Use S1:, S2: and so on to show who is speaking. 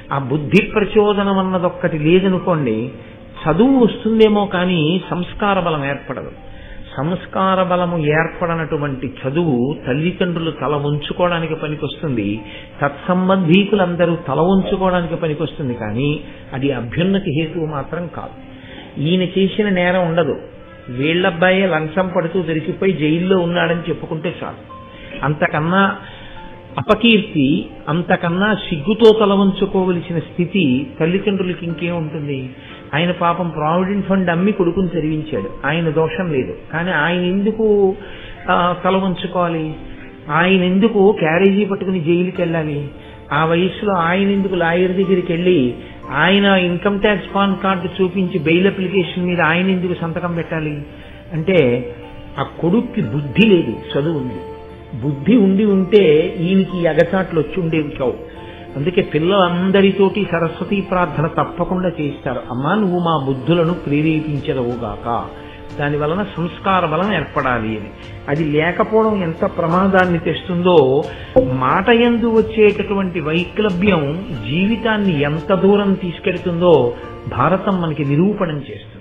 S1: ఆ బుద్ధి ప్రచోదనం అన్నదొక్కటి లేదనుకోండి చదువు వస్తుందేమో కానీ సంస్కార బలం ఏర్పడదు సంస్కార బలము ఏర్పడనటువంటి చదువు తల్లిదండ్రులు తల ఉంచుకోవడానికి పనికొస్తుంది తత్సంబంధీకులందరూ తల ఉంచుకోవడానికి పనికొస్తుంది కానీ అది అభ్యున్నతి హేతువు మాత్రం కాదు ఈయన చేసిన నేరం ఉండదు వీళ్ళబ్బాయే లంచం పడుతూ దొరికిపోయి జైల్లో ఉన్నాడని చెప్పుకుంటే చాలు అంతకన్నా అపకీర్తి అంతకన్నా సిగ్గుతో తల వంచుకోవలసిన స్థితి తల్లిదండ్రులకి ఇంకేం ఉంటుంది ఆయన పాపం ప్రావిడెంట్ ఫండ్ అమ్మి కొడుకుని చదివించాడు ఆయన దోషం లేదు కానీ ఆయన ఎందుకు ఆ, తల వంచుకోవాలి ఆయన ఎందుకు క్యారేజీ పట్టుకుని జైలుకి వెళ్ళాలి ఆ వయసులో ఆయన ఎందుకు లాయర్ దగ్గరికి వెళ్ళి ఆయన ఇన్కమ్ ట్యాక్స్ పాన్ కార్డు చూపించి బెయిల్ అప్లికేషన్ మీద ఆయన ఎందుకు సంతకం పెట్టాలి అంటే ఆ కొడుక్కి బుద్ధి లేదు చదువు ఉంది బుద్ధి ఉండి ఉంటే ఈయనకి ఈ అగచాట్లు వచ్చి ఉండేవి కావు అందుకే పిల్లలందరితోటి సరస్వతి ప్రార్థన తప్పకుండా చేస్తారు అమ్మా నువ్వు మా బుద్ధులను ప్రేరేపించదవుగాక దాని వలన సంస్కార బలం ఏర్పడాలి అని అది లేకపోవడం ఎంత ప్రమాదాన్ని తెస్తుందో మాట ఎందు వచ్చేటటువంటి వైక్లభ్యం జీవితాన్ని ఎంత దూరం తీసుకెడుతుందో భారతం మనకి నిరూపణం చేస్తుంది